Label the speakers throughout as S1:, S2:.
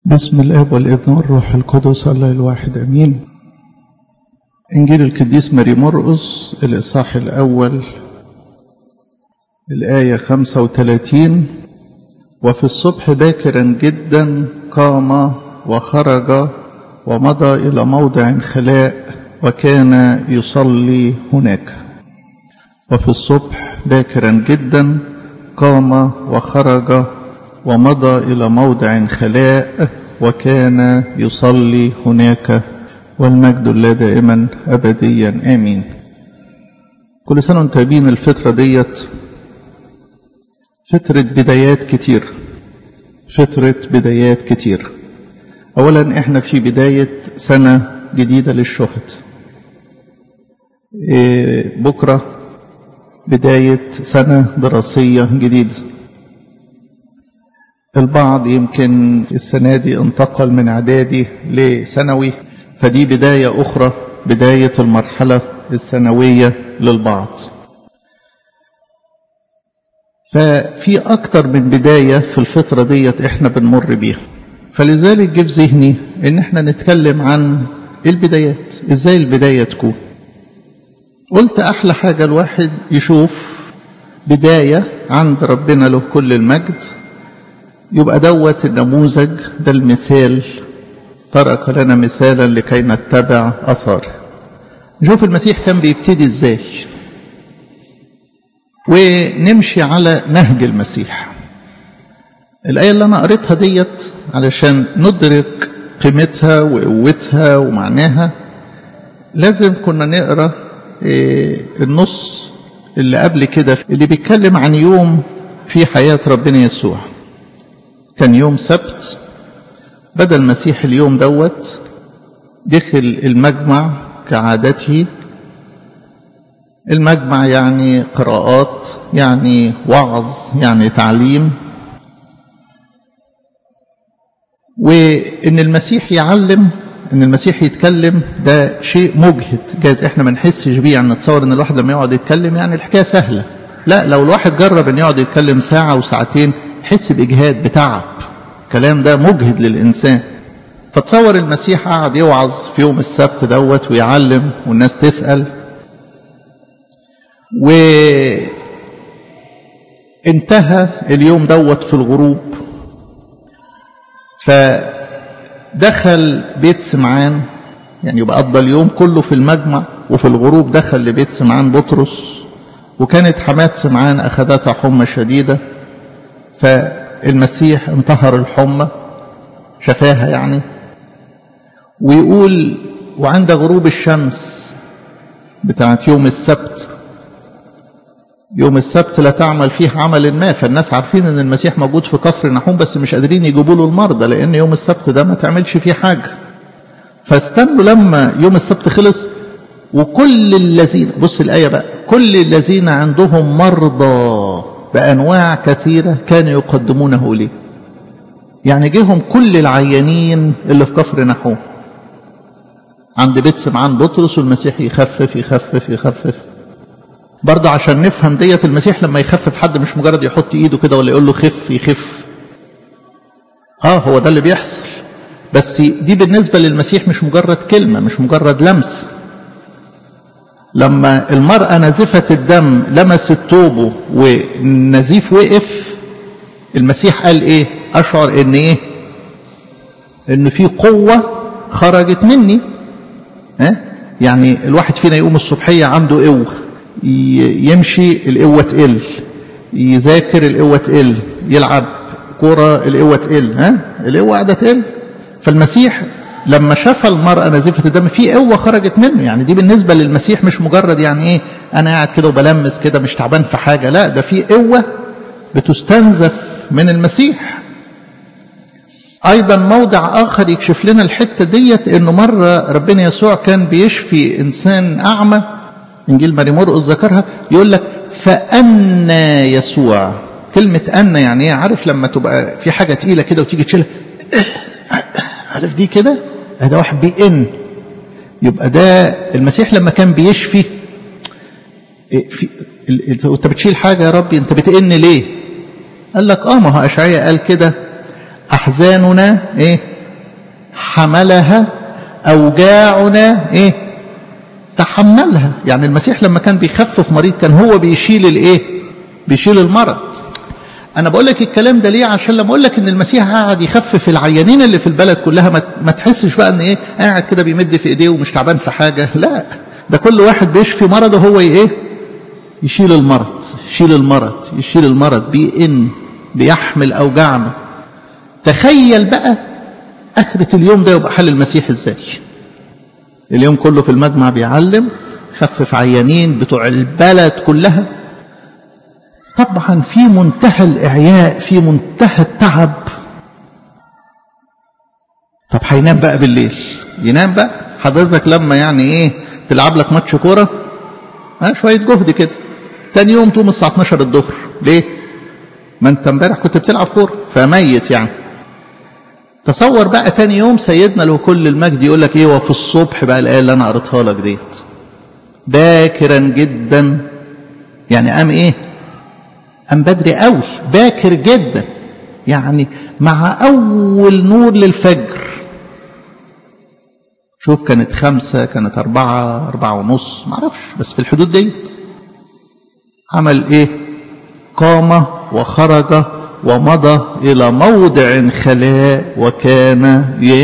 S1: بسم الاب والابن والروح القدس الله الواحد امين انجيل القديس ماري مرقس الاصحاح الاول الايه 35 وفي الصبح باكرا جدا قام وخرج ومضى الى موضع خلاء وكان يصلي هناك وفي الصبح باكرا جدا قام وخرج ومضى إلى موضع خلاء وكان يصلي هناك والمجد الله دائما أبديا آمين كل سنة وانتم طيبين الفترة ديت فترة بدايات كتير فترة بدايات كتير أولا احنا في بداية سنة جديدة للشهد إيه بكرة بداية سنة دراسية جديدة البعض يمكن السنة دي انتقل من اعدادي لثانوي فدي بداية أخرى بداية المرحلة الثانوية للبعض ففي أكتر من بداية في الفترة ديت احنا بنمر بيها فلذلك جه في ذهني ان احنا نتكلم عن البدايات ازاي البداية تكون قلت احلى حاجة الواحد يشوف بداية عند ربنا له كل المجد يبقى دوت النموذج ده المثال ترك لنا مثالا لكي نتبع اثاره نشوف المسيح كان بيبتدي ازاي ونمشي على نهج المسيح الآية اللي أنا قريتها ديت علشان ندرك قيمتها وقوتها ومعناها لازم كنا نقرا النص اللي قبل كده اللي بيتكلم عن يوم في حياة ربنا يسوع كان يوم سبت بدأ المسيح اليوم دوت دخل المجمع كعادته المجمع يعني قراءات يعني وعظ يعني تعليم وان المسيح يعلم ان المسيح يتكلم ده شيء مجهد جايز احنا ما نحسش بيه يعني نتصور ان الواحد لما يقعد يتكلم يعني الحكايه سهله لا لو الواحد جرب ان يقعد يتكلم ساعه وساعتين يحس باجهاد بتعب الكلام ده مجهد للانسان فتصور المسيح قعد يوعظ في يوم السبت دوت ويعلم والناس تسال وانتهى اليوم دوت في الغروب فدخل بيت سمعان يعني يبقى قضى اليوم كله في المجمع وفي الغروب دخل لبيت سمعان بطرس وكانت حماة سمعان أخذتها حمى شديدة فالمسيح انتهر الحمى شفاها يعني ويقول وعند غروب الشمس بتاعت يوم السبت يوم السبت لا تعمل فيه عمل ما فالناس عارفين ان المسيح موجود في كفر نحوم بس مش قادرين يجيبوا له المرضى لان يوم السبت ده ما تعملش فيه حاجه فاستنوا لما يوم السبت خلص وكل الذين بص الايه بقى كل الذين عندهم مرضى بانواع كثيره كانوا يقدمونه ليه يعني جيهم كل العيانين اللي في كفر نحوم عند بيت سمعان بطرس والمسيح يخفف يخفف يخفف برضه عشان نفهم ديت المسيح لما يخفف حد مش مجرد يحط ايده كده ولا يقول له خف يخف اه هو ده اللي بيحصل بس دي بالنسبة للمسيح مش مجرد كلمة مش مجرد لمس لما المرأة نزفة الدم لمست توبه والنزيف وقف المسيح قال ايه اشعر ان ايه ان في قوة خرجت مني ها اه؟ يعني الواحد فينا يقوم الصبحية عنده قوة يمشي القوة تقل يذاكر القوة تقل يلعب كرة القوة تقل ها القوة قاعدة تقل فالمسيح لما شاف المرأة نزيفة الدم في قوة خرجت منه يعني دي بالنسبة للمسيح مش مجرد يعني ايه انا قاعد كده وبلمس كده مش تعبان في حاجة لا ده في قوة بتستنزف من المسيح ايضا موضع اخر يكشف لنا الحتة ديت انه مرة ربنا يسوع كان بيشفي انسان اعمى انجيل ماري مرقس ذكرها يقول لك فأن يسوع كلمة أن يعني ايه عارف لما تبقى في حاجة تقيلة كده وتيجي تشيلها عارف دي كده هذا واحد بيئن يبقى ده المسيح لما كان بيشفي في انت بتشيل حاجة يا ربي انت بتئن ليه قال لك اه ما هو اشعياء قال كده احزاننا ايه حملها أوجاعنا إيه تحملها يعني المسيح لما كان بيخفف مريض كان هو بيشيل الإيه بيشيل المرض أنا بقول لك الكلام ده ليه عشان لما أقول لك إن المسيح قاعد يخفف العيانين اللي في البلد كلها ما, ما تحسش بقى إن إيه قاعد كده بيمد في إيديه ومش تعبان في حاجة لا ده كل واحد بيشفي مرضه هو إيه يشيل المرض يشيل المرض يشيل المرض بيئن بيحمل أوجاعنا تخيل بقى آخرة اليوم ده يبقى حل المسيح إزاي اليوم كله في المجمع بيعلم خفف عيانين بتوع البلد كلها طبعا في منتهى الإعياء في منتهى التعب طب هينام بقى بالليل ينام بقى حضرتك لما يعني ايه تلعب لك ماتش كوره ها شويه جهد كده تاني يوم تقوم الساعه 12 الظهر ليه ما انت امبارح كنت بتلعب كوره فميت يعني تصور بقى تاني يوم سيدنا له كل المجد يقول لك ايه وفي الصبح بقى الايه اللي انا قريتها لك ديت باكرا جدا يعني قام ايه قام بدري قوي باكر جدا يعني مع اول نور للفجر شوف كانت خمسة كانت أربعة أربعة ونص معرفش بس في الحدود ديت عمل إيه قام وخرج ومضى إلى موضع خلاء وكان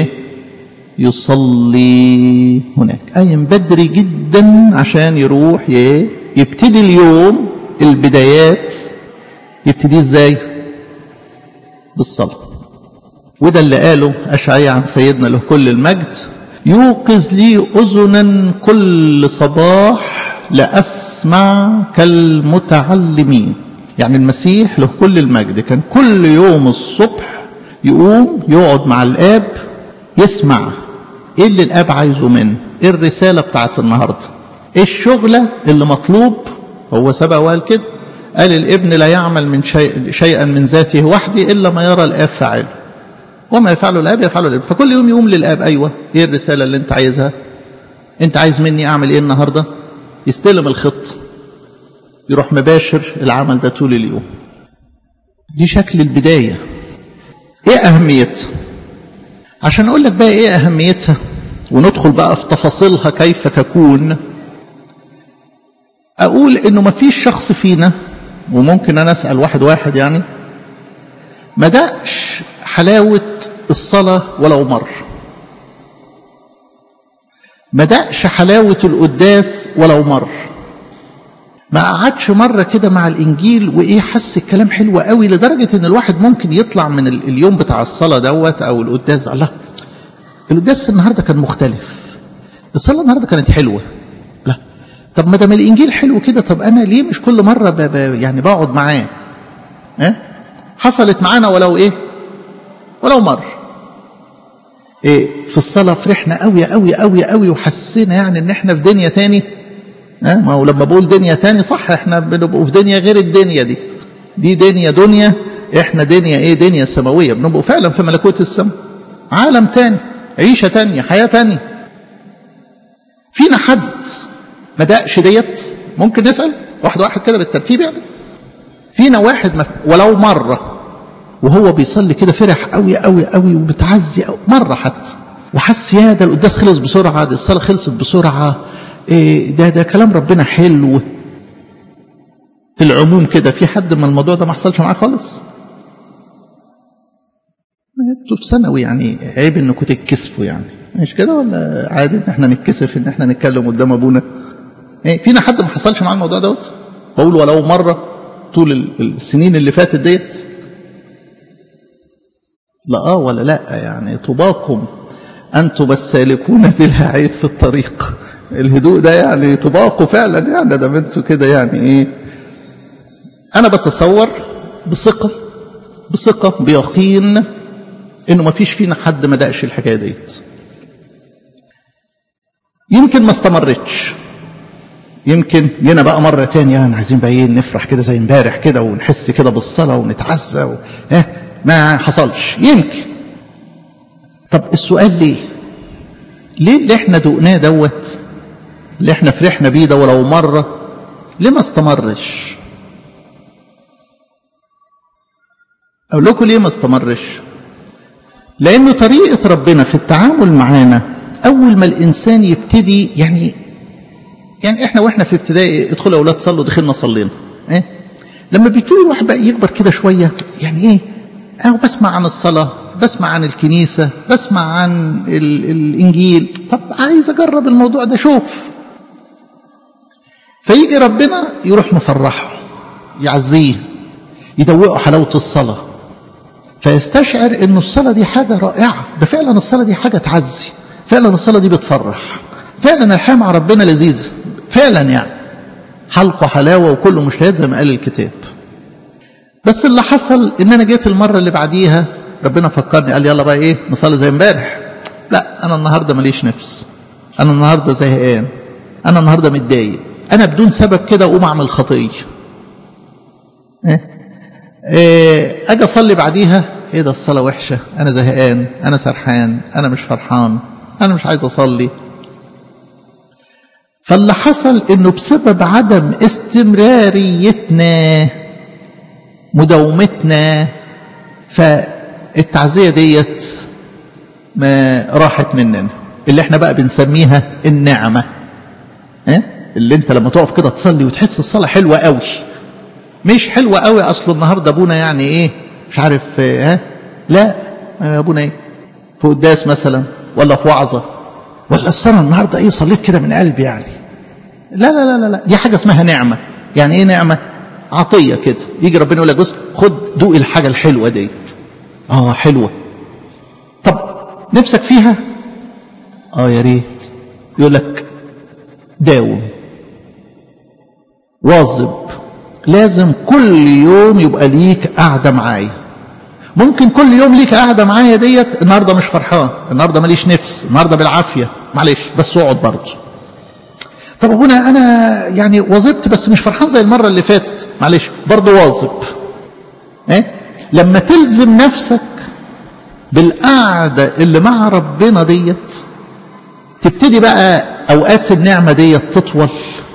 S1: يصلي هناك قايم بدري جدا عشان يروح يبتدي اليوم البدايات يبتدي ازاي بالصلاة وده اللي قاله أشعية عن سيدنا له كل المجد يوقظ لي أذنا كل صباح لأسمع كالمتعلمين يعني المسيح له كل المجد كان كل يوم الصبح يقوم يقعد مع الآب يسمع ايه اللي الآب عايزه منه ايه الرسالة بتاعت النهاردة ايه الشغلة اللي مطلوب هو سبق وقال كده قال الابن لا يعمل من شيء شيئا من ذاته وحده إلا ما يرى الآب فعله وما يفعله الاب يفعله الابن فكل يوم يقوم للاب ايوه ايه الرساله اللي انت عايزها انت عايز مني اعمل ايه النهارده يستلم الخط يروح مباشر العمل ده طول اليوم دي شكل البدايه ايه اهميتها عشان اقول لك بقى ايه اهميتها وندخل بقى في تفاصيلها كيف تكون اقول انه ما فيش شخص فينا وممكن انا اسال واحد واحد يعني ما دقش حلاوة الصلاة ولو مر ما دقش حلاوة القداس ولو مر ما قعدش مرة كده مع الإنجيل وإيه حس الكلام حلو قوي لدرجة إن الواحد ممكن يطلع من اليوم بتاع الصلاة دوت أو القداس الله القداس النهاردة كان مختلف الصلاة النهاردة كانت حلوة لا طب ما دام الإنجيل حلو كده طب أنا ليه مش كل مرة ب ب يعني بقعد معاه اه؟ حصلت معانا ولو إيه ولو مر إيه في الصلاة فرحنا قوي قوي قوي قوي وحسينا يعني ان احنا في دنيا تاني اه ما هو لما بقول دنيا تاني صح احنا بنبقوا في دنيا غير الدنيا دي دي دنيا دنيا احنا دنيا ايه دنيا سماوية بنبقوا فعلا في ملكوت السماء عالم تاني عيشة تانية حياة تانية فينا حد ما دقش ديت ممكن نسأل واحد واحد كده بالترتيب يعني فينا واحد ما ولو مرة وهو بيصلي كده فرح قوي قوي قوي وبتعزي قوي مرة حتى وحس يا ده القداس خلص بسرعة ده الصلاة خلصت بسرعة إيه ده ده كلام ربنا حلو في العموم كده في حد من الموضوع ده ما حصلش معاه خالص انتوا في ثانوي يعني عيب انكم تتكسفوا يعني مش كده ولا عادي ان احنا نتكسف ان احنا نتكلم قدام ابونا ايه فينا حد ما حصلش معاه الموضوع دوت بقول ولو مره طول السنين اللي فاتت ديت لا اه ولا لا يعني طباكم انتم السالكون بلا عيب في الطريق الهدوء ده يعني طباقه فعلا يعني ده انتوا كده يعني ايه انا بتصور بثقه بثقه بيقين انه ما فيش فينا حد ما دقش الحكايه ديت يمكن ما استمرتش يمكن جينا بقى مرة تانية يعني عايزين بقى ايه نفرح كده زي امبارح كده ونحس كده بالصلاة ونتعزى و... اه ما حصلش يمكن طب السؤال ليه ليه اللي احنا دقناه دوت اللي احنا فرحنا بيه ده ولو مرة ليه ما استمرش اقول لكم ليه ما استمرش لأنه طريقة ربنا في التعامل معانا أول ما الإنسان يبتدي يعني يعني إحنا وإحنا في ابتدائي ادخلوا أولاد صلوا دخلنا صلينا إيه؟ لما بيبتدي الواحد بقى يكبر كده شوية يعني إيه أنا بسمع عن الصلاة بسمع عن الكنيسة بسمع عن ال الإنجيل طب عايز أجرب الموضوع ده شوف فيجي ربنا يروح مفرحه يعزيه يدوقه حلاوة الصلاة فيستشعر انه الصلاة دي حاجة رائعة ده فعلا الصلاة دي حاجة تعزي فعلا الصلاة دي بتفرح فعلا الحياة مع ربنا لذيذة فعلا يعني حلقه حلاوة وكله مشتهيات زي ما قال الكتاب بس اللي حصل ان انا جيت المرة اللي بعديها ربنا فكرني قال يلا بقى ايه نصلي زي امبارح لا انا النهاردة ماليش نفس انا النهاردة زهقان انا النهاردة متضايق انا بدون سبب كده اقوم اعمل خطيه إيه؟ إيه اجي اصلي بعديها ايه ده الصلاه وحشه انا زهقان انا سرحان انا مش فرحان انا مش عايز اصلي فاللي حصل انه بسبب عدم استمراريتنا مداومتنا فالتعزيه ديت ما راحت مننا اللي احنا بقى بنسميها النعمه إيه؟ اللي انت لما تقف كده تصلي وتحس الصلاه حلوه قوي مش حلوه قوي اصل النهارده ابونا يعني ايه مش عارف ها لا يا ابونا ايه في قداس مثلا ولا في وعظه ولا السنه النهارده ايه صليت كده من قلبي يعني لا لا لا لا لا دي حاجه اسمها نعمه يعني ايه نعمه عطيه كده يجي ربنا يقول لك بص خد دوق الحاجه الحلوه ديت اه حلوه طب نفسك فيها اه يا ريت يقول لك داوم واظب لازم كل يوم يبقى ليك قاعده معايا ممكن كل يوم ليك قاعده معايا ديت النهارده مش فرحان النهارده ماليش نفس النهارده بالعافيه معلش بس اقعد برضه طب ابونا انا يعني واظبت بس مش فرحان زي المره اللي فاتت معلش برضه واظب ايه لما تلزم نفسك بالقعده اللي مع ربنا ديت تبتدي بقى اوقات النعمه ديت تطول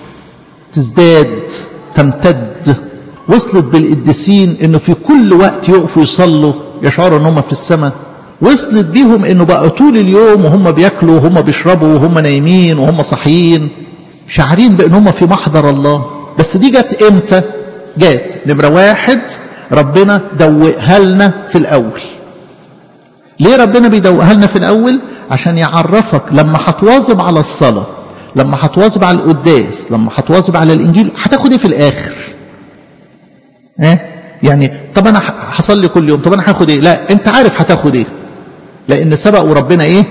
S1: تزداد تمتد وصلت بالقديسين انه في كل وقت يقفوا يصلوا يشعروا ان هم في السماء وصلت بيهم انه بقى طول اليوم وهم بياكلوا وهم بيشربوا وهم نايمين وهم صاحيين شعرين بان هم في محضر الله بس دي جت امتى جت نمرة واحد ربنا دوقها لنا في الاول ليه ربنا بيدوقها لنا في الاول عشان يعرفك لما هتواظب على الصلاه لما هتواظب على القداس لما هتواظب على الانجيل هتاخد ايه في الاخر ايه يعني طب انا هصلي كل يوم طب انا هاخد ايه لا انت عارف هتاخد ايه لان سبق وربنا ايه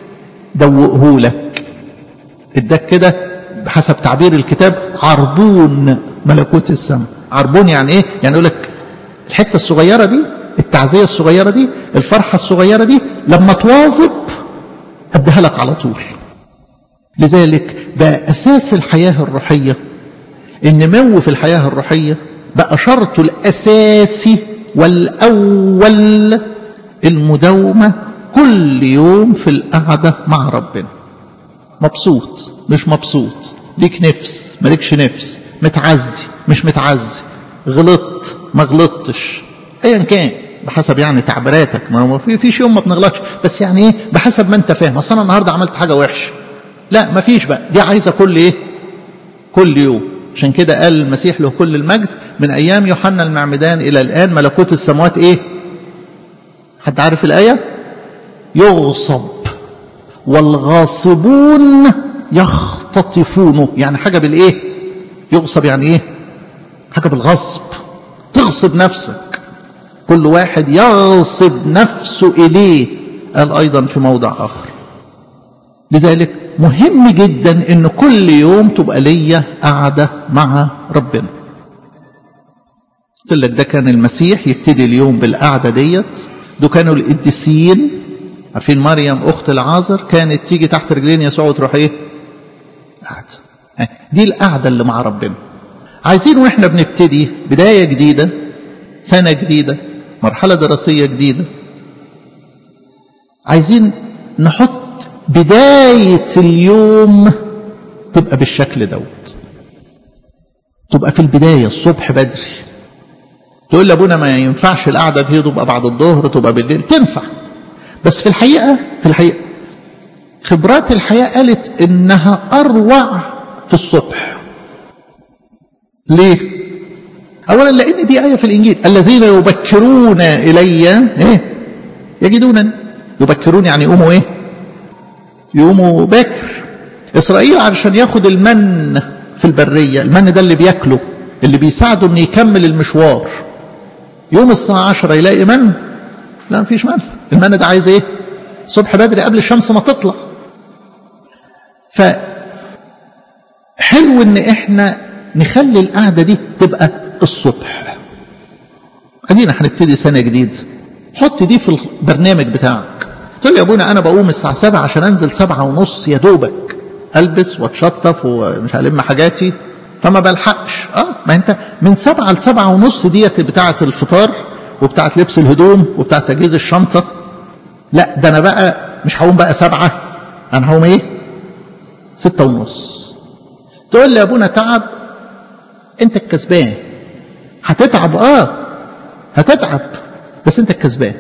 S1: دوقه لك اداك كده بحسب تعبير الكتاب عربون ملكوت السماء عربون يعني ايه يعني يقول لك الحته الصغيره دي التعزيه الصغيره دي الفرحه الصغيره دي لما تواظب اديها لك على طول لذلك بقى أساس الحياة الروحية النمو في الحياة الروحية بقى شرطه الأساسي والأول المداومة كل يوم في القعدة مع ربنا مبسوط مش مبسوط ليك نفس مالكش نفس متعزي مش متعزي غلطت ما غلطتش ايا كان بحسب يعني تعبيراتك ما هو في فيش يوم ما بنغلطش بس يعني ايه بحسب ما انت فاهم اصل انا النهارده عملت حاجه وحشه لا ما فيش بقى دي عايزه كل ايه كل يوم عشان كده قال المسيح له كل المجد من ايام يوحنا المعمدان الى الان ملكوت السماوات ايه حد عارف الايه يغصب والغاصبون يختطفونه يعني حاجه بالايه يغصب يعني ايه حاجه بالغصب تغصب نفسك كل واحد يغصب نفسه اليه قال ايضا في موضع اخر لذلك مهم جدا ان كل يوم تبقى ليا قاعده مع ربنا قلت لك ده كان المسيح يبتدي اليوم بالقعده ديت ده كانوا القديسين عارفين مريم اخت العازر كانت تيجي تحت رجلين يسوع وتروح ايه قاعده دي القعده اللي مع ربنا عايزين واحنا بنبتدي بدايه جديده سنه جديده مرحله دراسيه جديده عايزين نحط بداية اليوم تبقى بالشكل دوت تبقى في البداية الصبح بدري تقول لابونا ما ينفعش القعدة دي تبقى بعد الظهر تبقى بالليل تنفع بس في الحقيقة في الحقيقة خبرات الحياة قالت إنها أروع في الصبح ليه؟ أولا لأن دي آية في الإنجيل الذين يبكرون إلي إيه؟ يجدونني يبكرون يعني يقوموا إيه؟ يقوموا باكر إسرائيل علشان ياخد المن في البرية المن ده اللي بياكله اللي بيساعده إنه يكمل المشوار يوم الساعة عشرة يلاقي من لا مفيش من المن ده عايز إيه؟ صبح بدري قبل الشمس ما تطلع ف حلو ان احنا نخلي القعده دي تبقى الصبح ادينا هنبتدي سنه جديده حط دي في البرنامج بتاعك تقول لي يا ابونا انا بقوم الساعه 7 عشان انزل سبعة ونص يا دوبك البس واتشطف ومش هلم حاجاتي فما بلحقش اه ما انت من سبعة لسبعة ونص ديت بتاعه الفطار وبتاعه لبس الهدوم وبتاعه تجهيز الشنطه لا ده انا بقى مش هقوم بقى سبعة انا هقوم ايه ستة ونص تقول لي يا ابونا تعب انت الكسبان هتتعب اه هتتعب بس انت الكسبان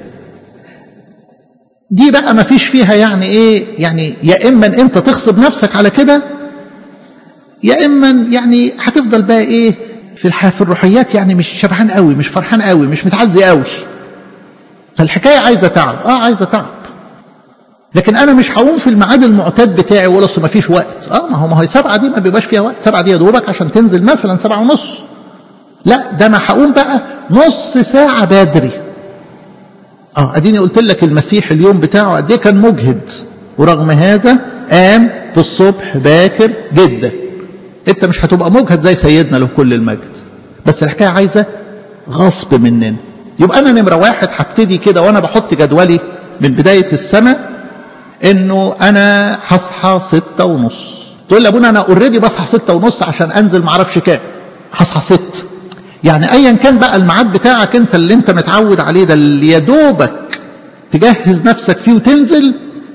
S1: دي بقى ما فيش فيها يعني ايه يعني يا اما انت تغصب نفسك على كده يا اما يعني هتفضل بقى ايه في الحياه في الروحيات يعني مش شبعان قوي مش فرحان قوي مش متعزي قوي فالحكايه عايزه تعب اه عايزه تعب لكن انا مش هقوم في الميعاد المعتاد بتاعي ولا اصل ما فيش وقت اه ما هو ما هي سبعه دي ما بيبقاش فيها وقت سبعه دي يا دوبك عشان تنزل مثلا سبعه ونص لا ده انا هقوم بقى نص ساعه بدري اه اديني قلت لك المسيح اليوم بتاعه قد ايه كان مجهد ورغم هذا قام في الصبح باكر جدا انت مش هتبقى مجهد زي سيدنا له كل المجد بس الحكايه عايزه غصب مننا يبقى انا نمره واحد هبتدي كده وانا بحط جدولي من بدايه السنه انه انا هصحى ستة ونص تقول لي ابونا انا اوريدي بصحى ستة ونص عشان انزل معرفش كام هصحى ست يعني ايا كان بقى الميعاد بتاعك انت اللي انت متعود عليه ده اللي يا دوبك تجهز نفسك فيه وتنزل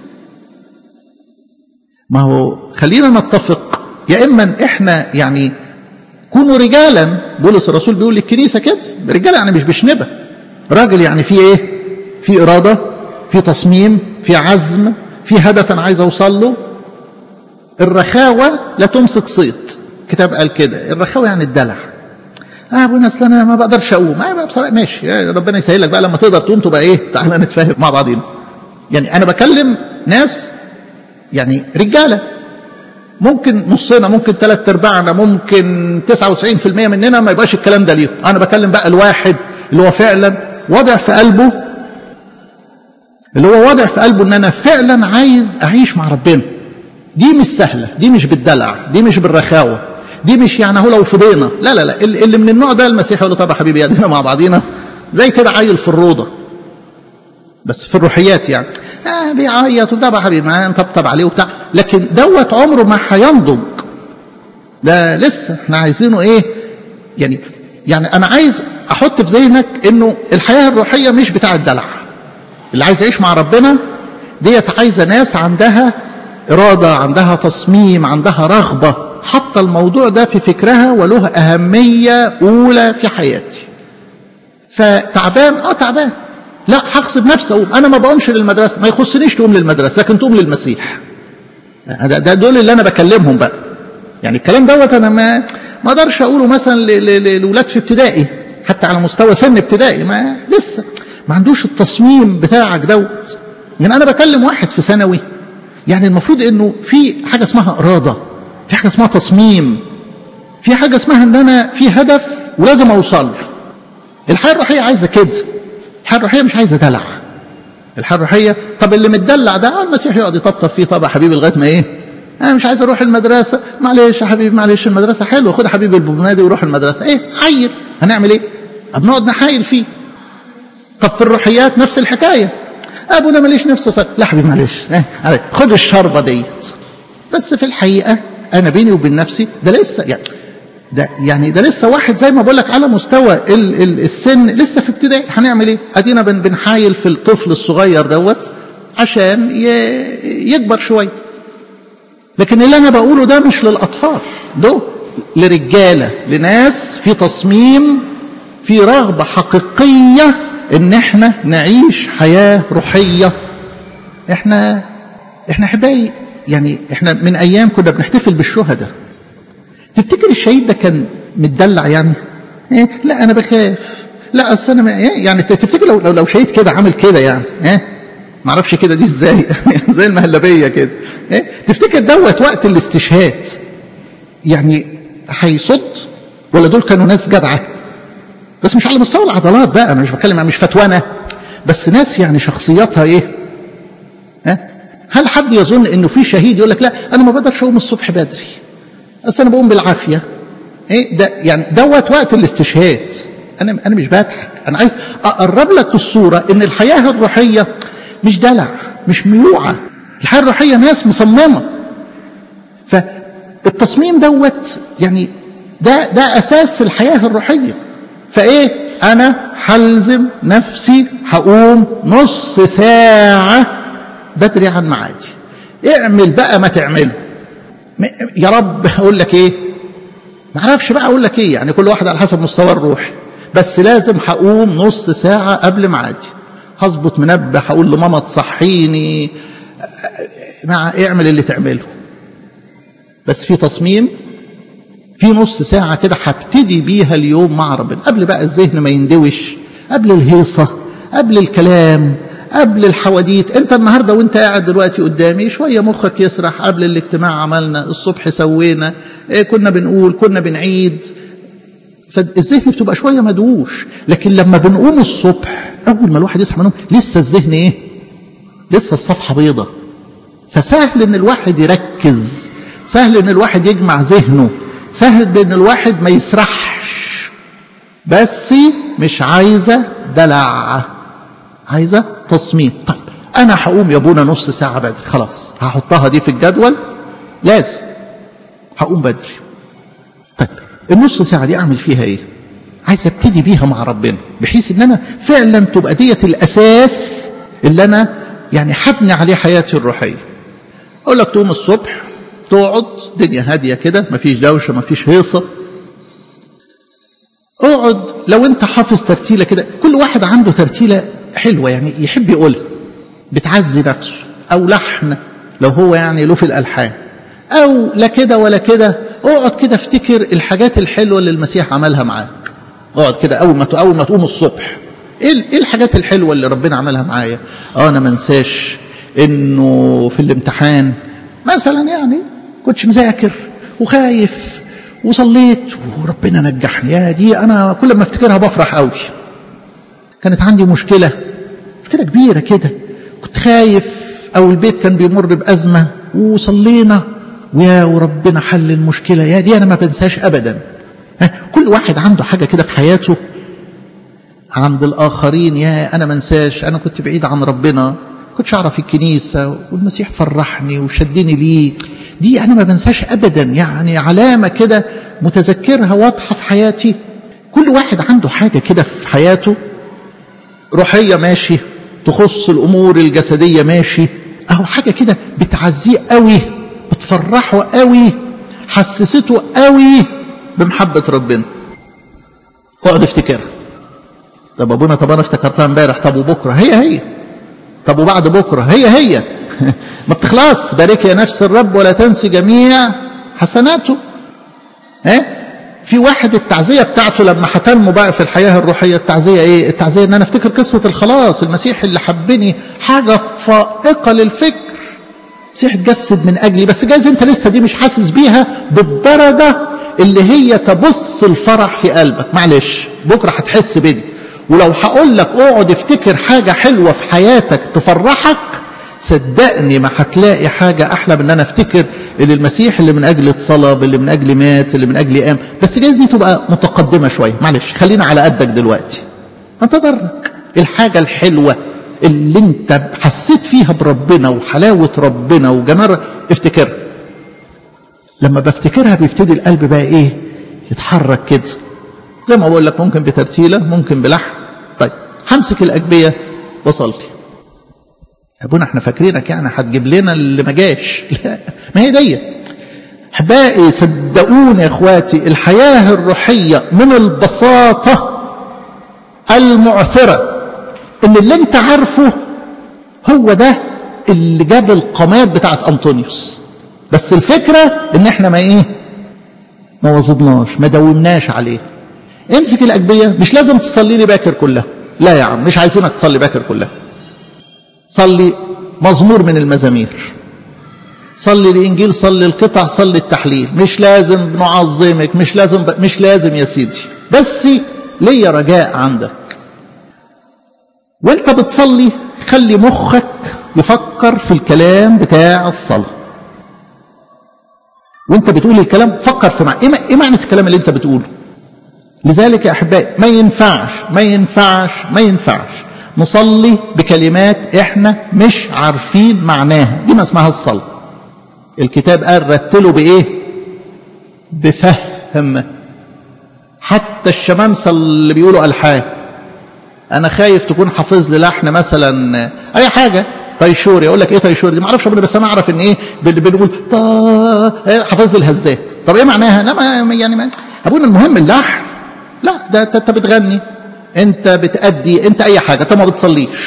S1: ما هو خلينا نتفق يا اما احنا يعني كونوا رجالا بولس الرسول بيقول للكنيسه كده رجاله يعني مش بشنبه راجل يعني في ايه في اراده في تصميم في عزم في هدف انا عايز اوصل له الرخاوه لا تمسك صيت كتاب قال كده الرخاوه يعني الدلع اه ابونا اصل انا ما بقدرش اقوم آه بصراحه ماشي ربنا يسهل لك بقى لما تقدر تقوم تبقى ايه تعالى نتفاهم مع بعضينا يعني انا بكلم ناس يعني رجاله ممكن نصنا ممكن ثلاث ارباعنا ممكن 99% مننا ما يبقاش الكلام ده ليهم انا بكلم بقى الواحد اللي هو فعلا وضع في قلبه اللي هو واضع في قلبه ان انا فعلا عايز اعيش مع ربنا دي مش سهله دي مش بالدلع دي مش بالرخاوه دي مش يعني هو لو فضينا لا لا لا اللي من النوع ده المسيح يقول له طب يا حبيبي يدينا مع بعضينا زي كده عيل في الروضه بس في الروحيات يعني آه بيعيط وبتاع يا حبيبي معاه نطبطب عليه وبتاع لكن دوت عمره ما هينضج ده لسه احنا عايزينه ايه يعني يعني انا عايز احط في ذهنك انه الحياه الروحيه مش بتاع الدلع اللي عايز يعيش مع ربنا ديت عايزه ناس عندها اراده عندها تصميم عندها رغبه حاطه الموضوع ده في فكرها وله اهميه اولى في حياتي فتعبان اه تعبان لا هغصب نفسي اقوم انا ما بقومش للمدرسه ما يخصنيش تقوم للمدرسه لكن تقوم للمسيح ده, ده دول اللي انا بكلمهم بقى يعني الكلام دوت انا ما ما اقدرش اقوله مثلا لاولاد في ابتدائي حتى على مستوى سن ابتدائي ما لسه ما عندوش التصميم بتاعك دوت يعني انا بكلم واحد في ثانوي يعني المفروض انه في حاجه اسمها اراده في حاجه اسمها تصميم في حاجه اسمها ان انا في هدف ولازم اوصل له الحياه الروحيه عايزه كده الحياه الروحيه مش عايزه دلع الحياه الروحيه طب اللي متدلع ده آه المسيح يقعد يطبطب فيه طب يا حبيبي لغايه ما ايه انا مش عايز اروح المدرسه معلش يا حبيبي معلش المدرسه حلوه خد يا حبيبي البومنادي وروح المدرسه ايه حيل هنعمل ايه بنقعد نحايل فيه طب في الروحيات نفس الحكايه ابونا ماليش نفس صار لا حبيبي معلش اه خد الشربه ديت بس في الحقيقه انا بيني وبين نفسي ده لسه يعني ده يعني ده لسه واحد زي ما بقول لك على مستوى ال ال السن لسه في ابتدائي هنعمل ايه؟ ادينا بن بنحايل في الطفل الصغير دوت عشان يكبر شويه. لكن اللي انا بقوله ده مش للاطفال ده لرجاله لناس في تصميم في رغبه حقيقيه ان احنا نعيش حياه روحيه احنا احنا احبائي يعني احنا من ايام كنا بنحتفل بالشهداء تفتكر الشهيد ده كان متدلع يعني إيه؟ لا انا بخاف لا اصل انا يعني تفتكر لو لو, لو شهيد كده عامل كده يعني ايه ما اعرفش كده دي ازاي زي المهلبيه كده إيه؟ تفتكر دوت وقت الاستشهاد يعني هيصد ولا دول كانوا ناس جدعه بس مش على مستوى العضلات بقى انا مش بتكلم مش فتوانه بس ناس يعني شخصياتها ايه ها هل حد يظن انه في شهيد يقول لك لا انا ما بقدرش اقوم الصبح بدري اصل انا بقوم بالعافيه ايه ده يعني دوت وقت الاستشهاد انا انا مش بضحك انا عايز اقرب لك الصوره ان الحياه الروحيه مش دلع مش ميوعه الحياه الروحيه ناس مصممه فالتصميم دوت يعني ده ده اساس الحياه الروحيه فايه انا هلزم نفسي هقوم نص ساعه بدري عن معادي اعمل بقى ما تعمله يا رب اقول لك ايه ما اعرفش بقى اقول لك ايه يعني كل واحد على حسب مستوى الروح بس لازم هقوم نص ساعه قبل ميعادي هظبط منبه هقول لماما تصحيني مع اعمل اللي تعمله بس في تصميم في نص ساعة كده هبتدي بيها اليوم مع ربنا قبل بقى الذهن ما يندوش قبل الهيصة قبل الكلام قبل الحواديت انت النهاردة وانت قاعد دلوقتي قدامي شوية مخك يسرح قبل الاجتماع عملنا الصبح سوينا ايه كنا بنقول كنا بنعيد فالذهن بتبقى شوية مدووش لكن لما بنقوم الصبح اول ما الواحد يصحى من النوم لسه الذهن ايه لسه الصفحة بيضة فسهل ان الواحد يركز سهل ان الواحد يجمع ذهنه سهل ان الواحد ما يسرحش بس مش عايزة دلع عايزة تصميم طب انا هقوم يا ابونا نص ساعة بدري خلاص هحطها دي في الجدول لازم هقوم بدري طيب النص ساعة دي اعمل فيها ايه عايز ابتدي بيها مع ربنا بحيث ان انا فعلا تبقى ديت الاساس اللي انا يعني هبني عليه حياتي الروحية اقول لك تقوم الصبح تقعد دنيا هادية كده مفيش دوشة مفيش هيصة اقعد لو انت حافظ ترتيلة كده كل واحد عنده ترتيلة حلوة يعني يحب يقولها بتعزي نفسه او لحن لو هو يعني له في الالحان او لا كده ولا كده اقعد كده افتكر الحاجات الحلوة اللي المسيح عملها معاك اقعد كده اول ما اول ما تقوم الصبح ايه ايه الحاجات الحلوة اللي ربنا عملها معايا اه انا ما انساش انه في الامتحان مثلا يعني كنتش مذاكر وخايف وصليت وربنا نجحني يا دي انا كل ما افتكرها بفرح قوي كانت عندي مشكله مشكله كبيره كده كنت خايف او البيت كان بيمر بازمه وصلينا ويا وربنا حل المشكله يا دي انا ما بنساش ابدا كل واحد عنده حاجه كده في حياته عند الاخرين يا انا ما انساش انا كنت بعيد عن ربنا كنتش اعرف الكنيسه والمسيح فرحني وشدني ليه دي انا ما بنساش ابدا يعني علامه كده متذكرها واضحه في حياتي كل واحد عنده حاجه كده في حياته روحيه ماشي تخص الامور الجسديه ماشي اهو حاجه كده بتعزيه قوي بتفرحه قوي حسسته قوي بمحبه ربنا اقعد افتكرها طب ابونا طب انا افتكرتها امبارح طب وبكره هي هي طب وبعد بكره هي هي ما بتخلص بارك يا نفس الرب ولا تنسي جميع حسناته ها في واحد التعزية بتاعته لما هتنمو بقى في الحياة الروحية التعزية ايه التعزية ان انا افتكر قصة الخلاص المسيح اللي حبني حاجة فائقة للفكر المسيح اتجسد من اجلي بس جايز انت لسه دي مش حاسس بيها بالدرجة اللي هي تبث الفرح في قلبك معلش بكرة هتحس بدي ولو هقول لك اقعد افتكر حاجة حلوة في حياتك تفرحك صدقني ما هتلاقي حاجة أحلى من أن أنا أفتكر اللي المسيح اللي من أجل اتصلب اللي من أجل مات اللي من أجل قام بس جايز دي تبقى متقدمة شوية معلش خلينا على قدك دلوقتي انتظرك الحاجة الحلوة اللي انت حسيت فيها بربنا وحلاوة ربنا وجمال افتكرها لما بفتكرها بيبتدي القلب بقى ايه يتحرك كده زي ما بقول لك ممكن بترتيلة ممكن بلحن طيب همسك الأجبية وصلي ابونا احنا فاكرينك يعني هتجيب لنا اللي ما جاش لا ما هي ديت احبائي صدقوني يا اخواتي الحياه الروحيه من البساطه المعثره ان اللي انت عارفه هو ده اللي جاب القامات بتاعت انطونيوس بس الفكره ان احنا ما ايه ما وظبناش ما داومناش عليه امسك الاجبيه مش لازم تصلي لي باكر كلها لا يا عم مش عايزينك تصلي باكر كلها صلي مزمور من المزامير صلي الانجيل صلي القطع صلي التحليل مش لازم نعظمك مش لازم ب... مش لازم يا سيدي بس ليا رجاء عندك وانت بتصلي خلي مخك يفكر في الكلام بتاع الصلاه وانت بتقول الكلام فكر في معنى ايه معنى الكلام اللي انت بتقوله لذلك يا احبائي ما ينفعش ما ينفعش ما ينفعش نصلي بكلمات احنا مش عارفين معناها دي ما اسمها الصلاه الكتاب قال رتلوا بايه بفهم حتى الشمامسه اللي بيقولوا الحان انا خايف تكون حافظ لي لحن مثلا اي حاجه طيشوري اقول لك ايه طيشوري دي ما اعرفش بس انا اعرف ان ايه بنقول طا حافظ لي الهزات طب ايه معناها لا ما يعني ما ابونا المهم اللحن لا ده انت بتغني انت بتأدي انت اي حاجه انت ما بتصليش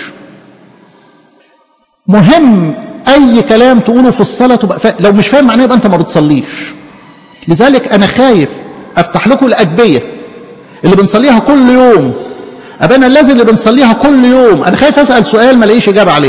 S1: مهم اي كلام تقوله في الصلاه تبقى فا... لو مش فاهم معناه يبقى انت ما بتصليش لذلك انا خايف افتح لكم الاجبيه اللي بنصليها كل يوم ابانا الذي اللي بنصليها كل يوم انا خايف اسال سؤال ما الاقيش اجابه عليه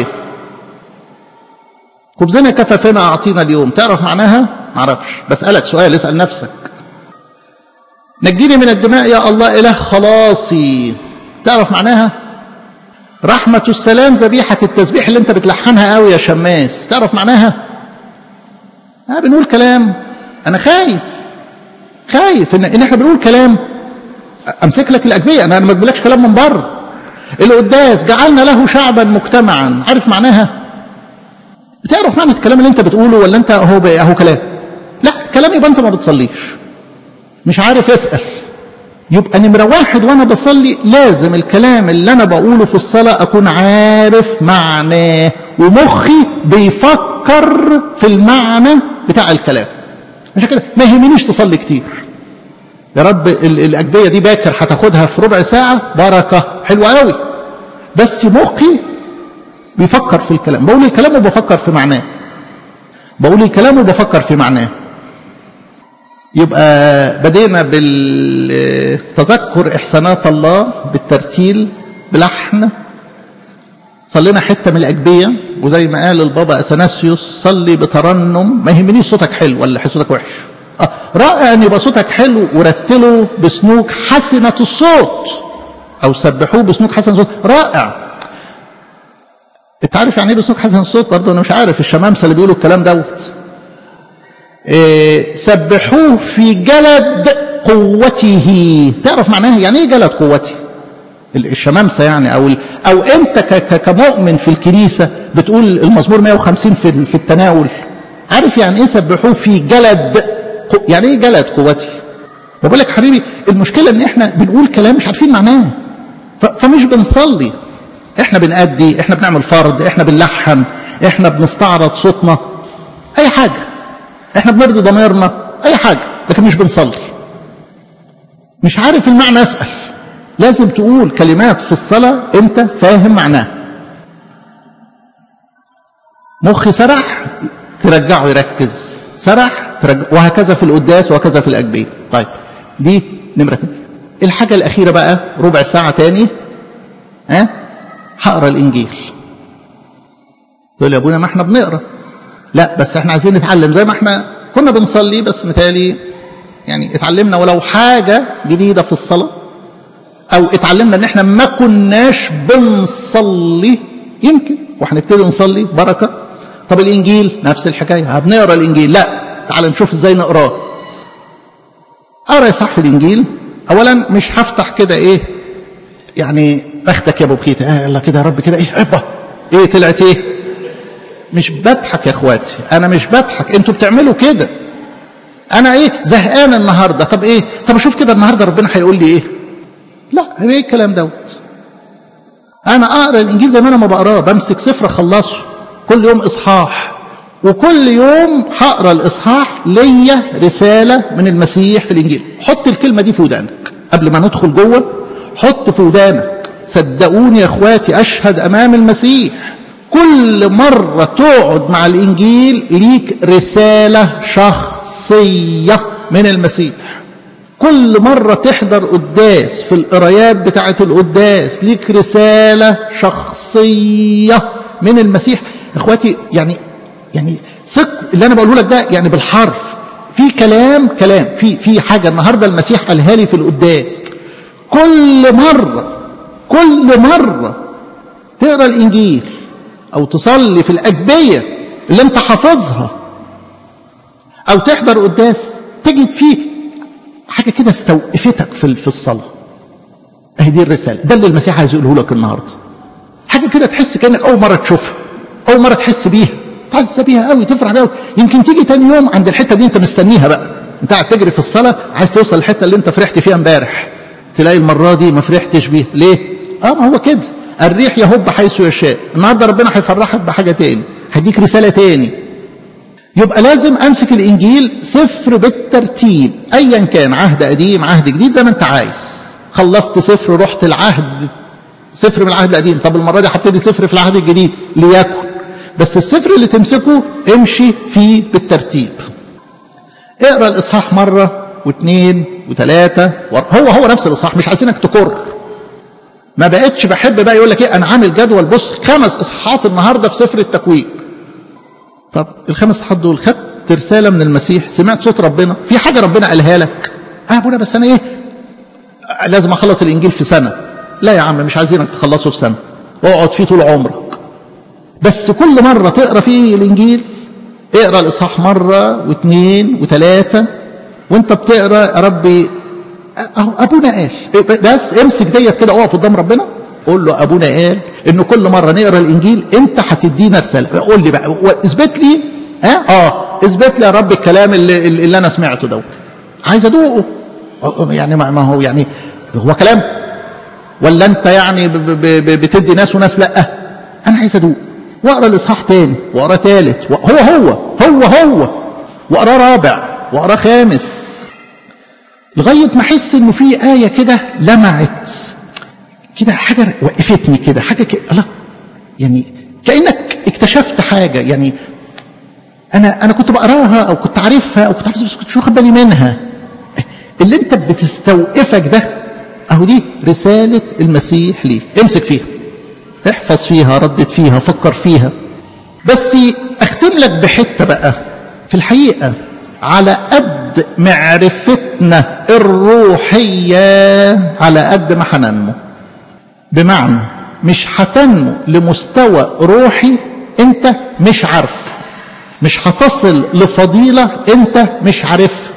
S1: خبزنا كفافنا اعطينا اليوم تعرف معناها ما اعرفش بسالك سؤال اسال نفسك نجيني من الدماء يا الله اله خلاصي تعرف معناها رحمة السلام ذبيحة التسبيح اللي انت بتلحنها قوي يا شماس تعرف معناها آه بنقول كلام انا خايف خايف ان, إن احنا بنقول كلام امسك لك الاجبيه انا ما بقولكش كلام من بره القداس جعلنا له شعبا مجتمعا عارف معناها بتعرف معنى الكلام اللي انت بتقوله ولا انت اهو اهو كلام لا كلام يبقى انت ما بتصليش مش عارف اسال يبقى نمرة واحد وانا بصلي لازم الكلام اللي انا بقوله في الصلاة اكون عارف معناه ومخي بيفكر في المعنى بتاع الكلام عشان كده ما يهمنيش تصلي كتير يا رب الاجبية دي باكر هتاخدها في ربع ساعة بركة حلوة قوي بس مخي بيفكر في الكلام بقول الكلام وبفكر في معناه بقول الكلام وبفكر في معناه يبقى بدينا بالتذكر إحسانات الله بالترتيل بلحن صلينا حتة من الأجبية وزي ما قال البابا أثناسيوس صلي بترنم ما يهمنيش صوتك حلو ولا صوتك وحش آه رائع أن يبقى صوتك حلو ورتله بسنوك حسنة الصوت أو سبحوه بسنوك حسنة الصوت رائع انت عارف يعني ايه بسنوك حسن الصوت برضه انا مش عارف الشمامسه اللي بيقولوا الكلام دوت إيه سبحوه في جلد قوته تعرف معناها يعني ايه جلد قوته الشمامسه يعني او او انت كمؤمن في الكنيسه بتقول المزمور 150 في في التناول عارف يعني ايه سبحوه في جلد يعني ايه جلد قوته بقول لك حبيبي المشكله ان احنا بنقول كلام مش عارفين معناه فمش بنصلي احنا بنأدي احنا بنعمل فرض احنا بنلحن احنا بنستعرض صوتنا اي حاجه احنا بنرضي ضميرنا اي حاجة لكن مش بنصلي مش عارف المعنى اسأل لازم تقول كلمات في الصلاة انت فاهم معناها مخي سرح ترجعه يركز سرح ترجع وهكذا في القداس وهكذا في الأجبية طيب دي نمرة الحاجة الأخيرة بقى ربع ساعة تاني ها أه؟ هقرا الإنجيل تقول يا ابونا ما احنا بنقرا لا بس احنا عايزين نتعلم زي ما احنا كنا بنصلي بس مثالي يعني اتعلمنا ولو حاجة جديدة في الصلاة او اتعلمنا ان احنا ما كناش بنصلي يمكن وهنبتدي نصلي بركة طب الانجيل نفس الحكاية بنقرا الانجيل لا تعال نشوف ازاي نقراه اقرا صح في الانجيل اولا مش هفتح كده ايه يعني بختك يا ابو بخيت اه يلا كده يا رب كده ايه ابا ايه طلعت ايه مش بضحك يا اخواتي انا مش بضحك انتوا بتعملوا كده انا ايه زهقان النهارده طب ايه طب اشوف كده النهارده ربنا هيقول لي ايه لا ايه الكلام دوت انا اقرا الانجيل زي ما انا ما بقراه بمسك سفر اخلصه كل يوم اصحاح وكل يوم هقرا الاصحاح ليا رساله من المسيح في الانجيل حط الكلمه دي في ودانك قبل ما ندخل جوه حط في ودانك صدقوني يا اخواتي اشهد امام المسيح كل مرة تقعد مع الإنجيل ليك رسالة شخصية من المسيح كل مرة تحضر قداس في القرايات بتاعة القداس ليك رسالة شخصية من المسيح اخواتي يعني يعني ثق اللي انا بقوله لك ده يعني بالحرف في كلام كلام في في حاجة النهاردة المسيح قالها لي في القداس كل مرة كل مرة تقرا الانجيل او تصلي في الاجبيه اللي انت حافظها او تحضر قداس تجد فيه حاجه كده استوقفتك في في الصلاه اهي دي الرساله ده اللي المسيح عايز يقوله لك النهارده حاجه كده تحس كانك اول مره تشوفها اول مره تحس بيها تعز بيها قوي تفرح بيها يمكن تيجي تاني يوم عند الحته دي انت مستنيها بقى انت قاعد تجري في الصلاه عايز توصل للحته اللي انت فرحت فيها امبارح تلاقي المره دي ما فرحتش بيها ليه اه ما هو كده الريح يهب حيث يشاء النهارده ربنا هيفرحك بحاجه تاني هيديك رساله تاني يبقى لازم امسك الانجيل سفر بالترتيب ايا كان عهد قديم عهد جديد زي ما انت عايز خلصت سفر رحت العهد سفر من العهد القديم طب المره دي هبتدي سفر في العهد الجديد ليكن بس السفر اللي تمسكه امشي فيه بالترتيب اقرا الاصحاح مره واثنين وثلاثه هو هو نفس الاصحاح مش عايزينك تكر ما بقتش بحب بقى يقول لك ايه انا عامل جدول بص خمس اصحاحات النهارده في سفر التكوين طب الخمس اصحاحات دول خدت رساله من المسيح سمعت صوت ربنا في حاجه ربنا قالها لك اه يا ابونا بس انا ايه لازم اخلص الانجيل في سنه لا يا عم مش عايزينك تخلصه في سنه اقعد فيه طول عمرك بس كل مره تقرا فيه الانجيل اقرا الاصحاح مره واثنين وثلاثه وانت بتقرا يا ربي اهو ابونا قال بس امسك ديت كده اقف قدام ربنا قول له ابونا قال انه كل مره نقرا الانجيل انت هتدينا رساله قول لي بقى اثبت لي ها اه اثبت لي يا رب الكلام اللي, اللي انا سمعته دوت عايز ادوقه يعني ما هو يعني هو كلام ولا انت يعني بتدي ناس وناس لا انا عايز ادوق واقرا الاصحاح تاني واقرا تالت هو هو هو هو واقرا رابع واقرا خامس لغايه ما احس انه في ايه كده لمعت كده حاجه وقفتني كده حاجه كده الله يعني كانك اكتشفت حاجه يعني انا انا كنت بقراها او كنت عارفها او كنت عارف بس كنت واخد بالي منها اللي انت بتستوقفك ده اهو دي رساله المسيح ليك امسك فيها احفظ فيها ردد فيها فكر فيها بس اختم لك بحته بقى في الحقيقه على قد معرفتنا الروحيه على قد ما هننمو بمعنى مش هتنمو لمستوى روحي انت مش عارفه مش هتصل لفضيله انت مش عارفها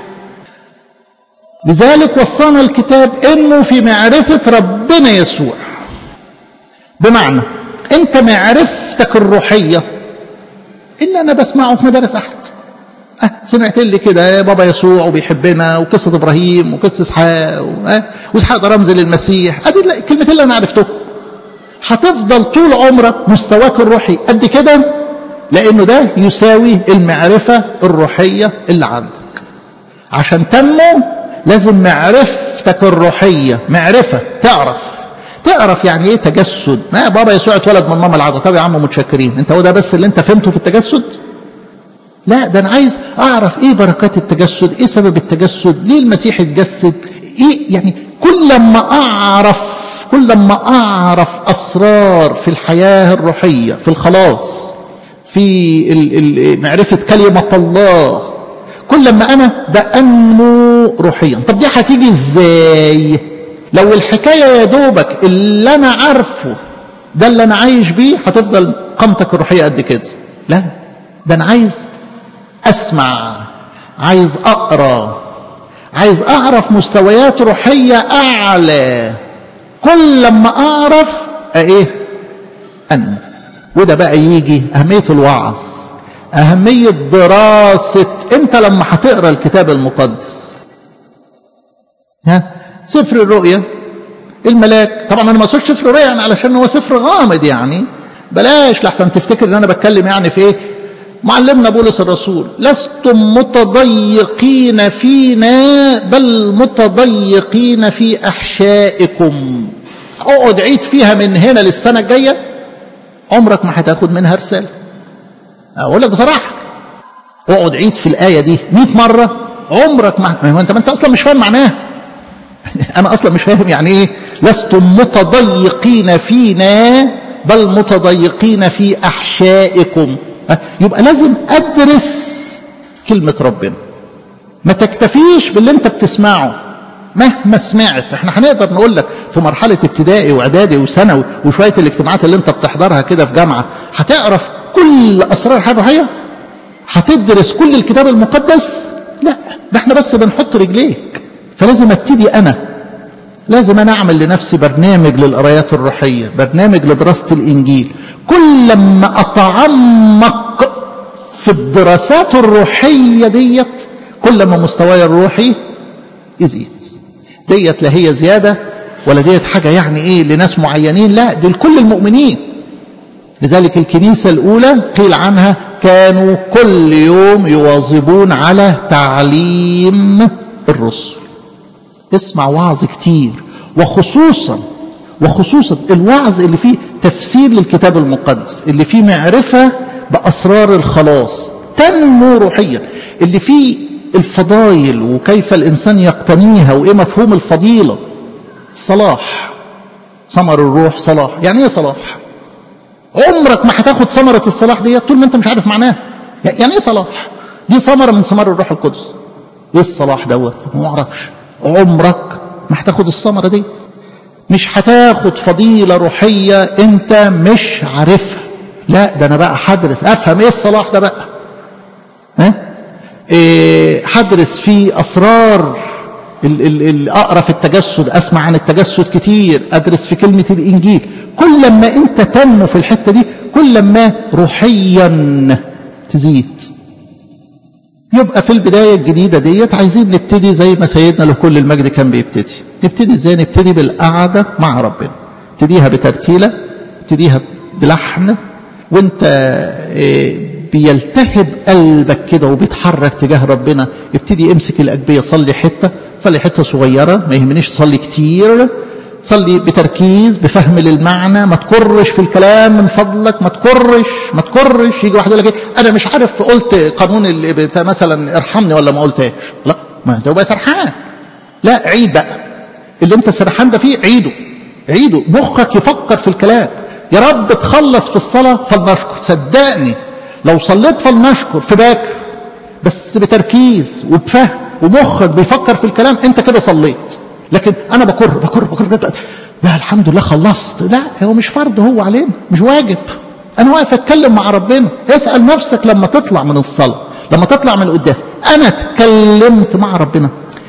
S1: لذلك وصانا الكتاب انه في معرفه ربنا يسوع بمعنى انت معرفتك الروحيه اللي انا بسمعه في مدارس احد أه سمعت لي كده بابا يسوع وبيحبنا وقصه ابراهيم وقصه اسحاق أه واسحاق ده رمز للمسيح ادي الكلمتين اللي انا عرفتهم هتفضل طول عمرك مستواك الروحي قد كده لانه ده يساوي المعرفه الروحيه اللي عندك عشان تنمو لازم معرفتك الروحيه معرفه تعرف تعرف يعني ايه تجسد ما بابا يسوع اتولد من ماما العذراء طب يا عم متشكرين انت هو ده بس اللي انت فهمته في التجسد لا ده انا عايز اعرف ايه بركات التجسد ايه سبب التجسد ليه المسيح اتجسد ايه يعني كل ما اعرف كل ما اعرف اسرار في الحياه الروحيه في الخلاص في معرفه كلمه الله كل ما انا بانمو روحيا طب دي هتيجي ازاي لو الحكايه يا دوبك اللي انا عارفه ده اللي انا عايش بيه هتفضل قامتك الروحيه قد كده لا ده انا عايز اسمع عايز اقرا عايز اعرف مستويات روحيه اعلى كل لما اعرف ايه انمو وده بقى يجي اهميه الوعظ اهميه دراسه انت لما هتقرا الكتاب المقدس ها سفر الرؤيا الملاك طبعا انا ما اقصدش سفر الرؤيا يعني علشان هو سفر غامض يعني بلاش لحسن تفتكر ان انا بتكلم يعني في ايه معلمنا بولس الرسول لستم متضيقين فينا بل متضيقين في احشائكم اقعد عيد فيها من هنا للسنه الجايه عمرك ما هتاخد منها رسالة أقول لك بصراحة اقعد عيد في الآية دي 100 مرة عمرك ما ما هو أنت ما أنت أصلا مش فاهم معناها أنا أصلا مش فاهم يعني إيه لستم متضيقين فينا بل متضيقين في أحشائكم يبقى لازم أدرس كلمة ربنا ما تكتفيش باللي أنت بتسمعه مهما سمعت احنا هنقدر نقول لك في مرحلة ابتدائي واعدادي وثانوي وشوية الاجتماعات اللي انت بتحضرها كده في جامعة هتعرف كل اسرار الحياة الروحية هتدرس كل الكتاب المقدس لا ده احنا بس بنحط رجليك فلازم ابتدي انا لازم انا اعمل لنفسي برنامج للقرايات الروحية برنامج لدراسة الانجيل كل لما اتعمق في الدراسات الروحية ديت كل ما مستواي الروحي يزيد ديت لا هي زيادة ولا ديت حاجة يعني ايه لناس معينين لا دول كل المؤمنين لذلك الكنيسة الأولى قيل عنها كانوا كل يوم يواظبون على تعليم الرسل اسمع وعظ كتير وخصوصا وخصوصا الوعظ اللي فيه تفسير للكتاب المقدس اللي فيه معرفة بأسرار الخلاص تنمو روحيا اللي فيه الفضائل وكيف الإنسان يقتنيها وإيه مفهوم الفضيلة صلاح ثمر الروح صلاح يعني إيه صلاح عمرك ما هتاخد ثمرة الصلاح دي طول ما أنت مش عارف معناها يعني إيه صلاح دي ثمرة من ثمار الروح القدس إيه الصلاح دوت ما أعرفش عمرك ما هتاخد الثمرة دي مش هتاخد فضيلة روحية أنت مش عارفها لا ده أنا بقى هدرس أفهم إيه الصلاح ده بقى ها إيه هدرس في أسرار أقرأ في التجسد أسمع عن التجسد كتير أدرس في كلمة الإنجيل كل ما أنت تنمو في الحتة دي كل ما روحيا تزيد يبقى في البداية الجديدة ديت عايزين نبتدي زي ما سيدنا له كل المجد كان بيبتدي نبتدي ازاي نبتدي بالقعدة مع ربنا ابتديها بترتيلة ابتديها بلحن وانت إيه بيلتهب قلبك كده وبيتحرك تجاه ربنا ابتدي امسك الأجبية صلي حتة صلي حتة صغيرة ما يهمنيش صلي كتير صلي بتركيز بفهم للمعنى ما تكرش في الكلام من فضلك ما تكرش ما تكرش يجي واحد يقول لك ايه انا مش عارف قلت قانون اللي بتاع مثلا ارحمني ولا ما قلتهاش لا ما انت بقى سرحان لا عيد بقى اللي انت سرحان ده فيه عيده عيده مخك يفكر في الكلام يا رب تخلص في الصلاة فلنشكر صدقني لو صليت فلنشكر في باكر بس بتركيز وبفهم ومخك بيفكر في الكلام انت كده صليت لكن انا بكر بكر بكر لا الحمد لله خلصت لا هو مش فرض هو علينا مش واجب انا واقف اتكلم مع ربنا اسال نفسك لما تطلع من الصلاه لما تطلع من القداس انا اتكلمت مع ربنا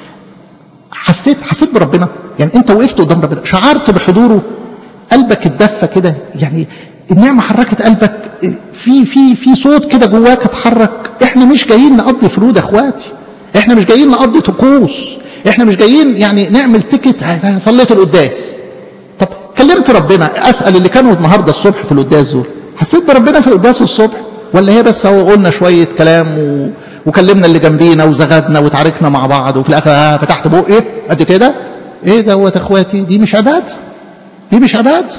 S1: حسيت حسيت بربنا يعني انت وقفت قدام ربنا شعرت بحضوره قلبك اتدفى كده يعني النعمة حركت قلبك في في في صوت كده جواك اتحرك احنا مش جايين نقضي فروض يا اخواتي احنا مش جايين نقضي طقوس احنا مش جايين يعني نعمل تيكت صليت القداس طب كلمت ربنا اسال اللي كانوا النهارده الصبح في القداس دول حسيت بربنا في القداس الصبح ولا هي بس هو قلنا شويه كلام و... وكلمنا اللي جنبينا وزغدنا وتعاركنا مع بعض وفي الاخر آه فتحت بقي قد كده ايه دوت اخواتي دي مش عباد دي مش عباد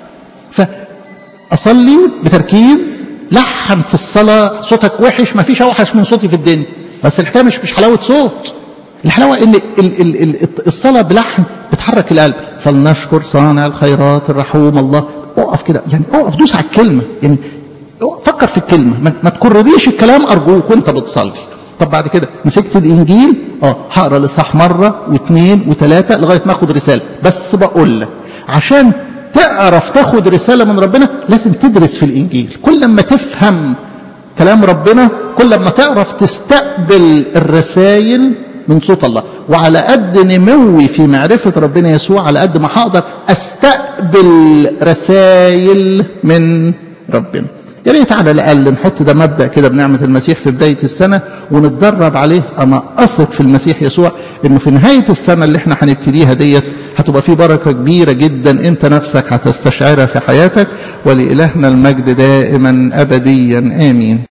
S1: فاصلي بتركيز لحن في الصلاه صوتك وحش ما فيش اوحش من صوتي في الدنيا بس الحكايه مش مش حلاوه صوت الحلاوة ان ال ال ال الصلاة بلحن بتحرك القلب فلنشكر صانع الخيرات الرحوم الله اقف كده يعني اقف دوس على الكلمة يعني فكر في الكلمة ما, ما تكرريش الكلام ارجوك وانت بتصلي طب بعد كده مسكت الانجيل اه هقرا الاصحاح مرة واثنين وثلاثة لغاية ما اخد رسالة بس بقول لك عشان تعرف تاخد رسالة من ربنا لازم تدرس في الانجيل كل ما تفهم كلام ربنا كل ما تعرف تستقبل الرسائل من صوت الله وعلى قد نموي في معرفة ربنا يسوع على قد ما هقدر استقبل رسائل من ربنا يا ريت على الاقل نحط ده مبدا كده بنعمه المسيح في بدايه السنه ونتدرب عليه انا اثق في المسيح يسوع انه في نهايه السنه اللي احنا هنبتديها ديت هتبقى في بركه كبيره جدا انت نفسك هتستشعرها في حياتك ولالهنا المجد دائما ابديا امين